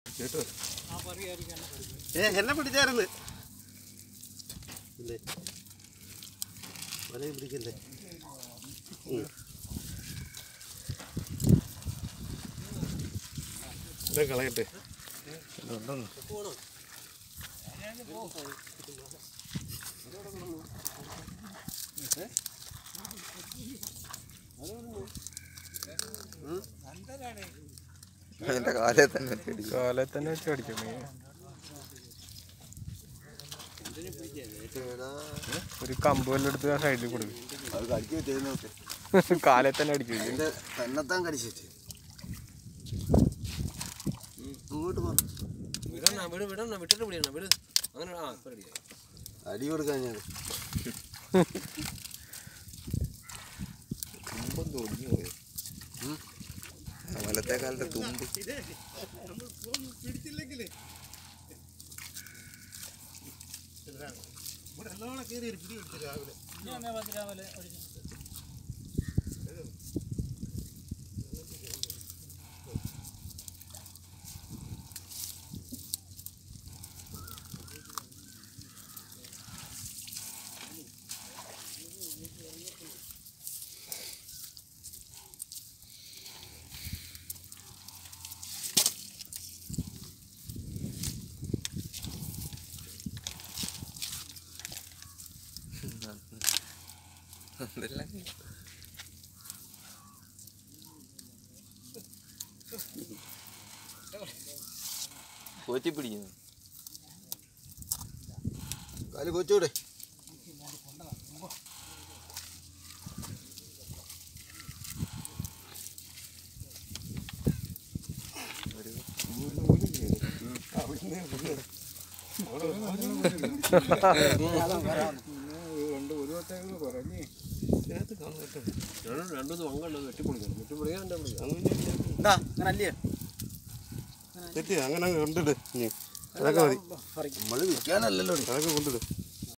കേട്ടോ ഏ എന്നെ പിടിച്ചായിരുന്നു ഇല്ലേ വലയും പിടിക്കല്ലേ ഉം. ഇത് കളയട്ടെ ഇതുണ്ടെന്ന്. അതിന്റെ കാലേ തന്നെ അടിക്കും. കാലെ തന്നെ വെച്ച് അടിക്കും നീ ഒരു കമ്പ് വല്ലതും എടുത്ത് ആ സൈഡിൽ കൊടുക്കും അത് കടിക്ക് പറ്റിയത് നോക്ക് കാലെ തന്നെ അടിക്കും എന്റെ തന്നെത്താൻ കടിച്ചു വെച്ച് ഇങ്ങോട്ട് പോ വിടണ വിട് വിടണ വിട്ടിട്ട് പിടിയണ വിട് അങ്ങനെ ആ ഇപ്പൊ റെഡിയായി അടി കൊടുക്കാൻ ഞാൻ തുമ്പൊന്ന് ഒടിഞ്ഞു പോയി ആ വലത്തെ കാലത്തെ തുമ്പ് അതെല്ലാം പോറ്റി പിടിക്കുന്നു കാല് കൊച്ചൂടെ രണ്ടു വങ്ങുണ്ട് വെട്ടിപ്പൊളിക്കണം വെട്ടിപ്പൊളിക്കാൻ എന്താ വിളിക്കാം തെറ്റി അങ്ങനെ അങ്ങ് കൊണ്ടിട് ഇനി അതൊക്കെ മതി നമ്മൾ വിൽക്കാനല്ലല്ലോ അതൊക്കെ കൊണ്ടിട്